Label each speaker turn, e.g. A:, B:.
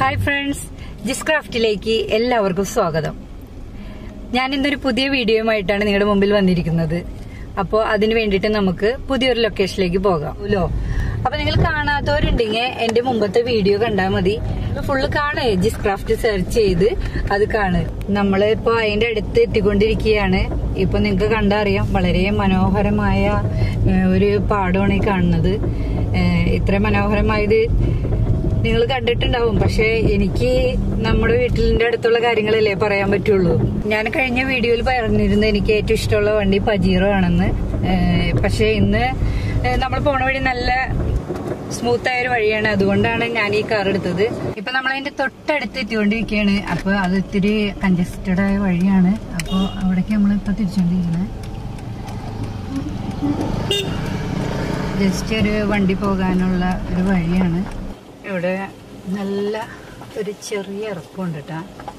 A: hi friends ജിസ് ക്രാഫ്റ്റിലേക്ക് എല്ലാവർക്കും സ്വാഗതം ഞാൻ ഇന്നൊരു പുതിയ വീഡിയോയുമായിട്ടാണ് നിങ്ങളുടെ മുമ്പിൽ വന്നിരിക്കുന്നത് അപ്പോൾ അതിന് വേണ്ടിയിട്ട് നമുക്ക് പുതിയൊരു ലൊക്കേഷനിലേക്ക് പോകാം ലോ അപ്പൊ നിങ്ങൾ കാണാത്തവരുണ്ടെങ്കിൽ എന്റെ മുമ്പത്തെ വീഡിയോ കണ്ടാൽ മതി ഫുള്ള് കാണേ ജിസ് ക്രാഫ്റ്റ് സെർച്ച് ചെയ്ത് അത് കാണ് നമ്മള് ഇപ്പൊ അതിന്റെ അടുത്ത് എത്തിക്കൊണ്ടിരിക്കുകയാണ് ഇപ്പൊ നിങ്ങൾക്ക് കണ്ടറിയാം വളരെ മനോഹരമായ ഏഹ്, ഒരു പാടമാണ് ഈ കാണുന്നത് ഏഹ്, ഇത്ര മനോഹരമായത് നിങ്ങൾ കണ്ടിട്ടുണ്ടാവും പക്ഷെ എനിക്ക് നമ്മുടെ വീട്ടിലിന്റെ അടുത്തുള്ള കാര്യങ്ങളല്ലേ പറയാൻ പറ്റുള്ളൂ ഞാൻ കഴിഞ്ഞ വീഡിയോയിൽ പറഞ്ഞിരുന്നു എനിക്ക് ഏറ്റവും ഇഷ്ടമുള്ള വണ്ടി പജീറോ ആണെന്ന് ഏഹ് പക്ഷെ ഇന്ന് നമ്മൾ പോണ വഴി നല്ല സ്മൂത്ത് ആയ ഒരു വഴിയാണ് അതുകൊണ്ടാണ് ഞാൻ ഈ കാർ എടുത്തത് ഇപ്പൊ നമ്മൾ അതിന്റെ തൊട്ടടുത്ത് എത്തിക്കൊണ്ടിരിക്കുകയാണ് അപ്പൊ അത് ഇത്തിരി കൺജസ്റ്റഡ് ആയ വഴിയാണ് അപ്പൊ അവിടേക്ക് നമ്മൾ ഇപ്പൊ തിരിച്ചോണ്ടിരിക്കുന്നത് ജസ്റ്റ് ഒരു വണ്ടി പോകാനുള്ള ഒരു വഴിയാണ് ഇവിടെ നല്ല ഒരു ചെറിയ ഇറക്കമുണ്ട് കേട്ടോ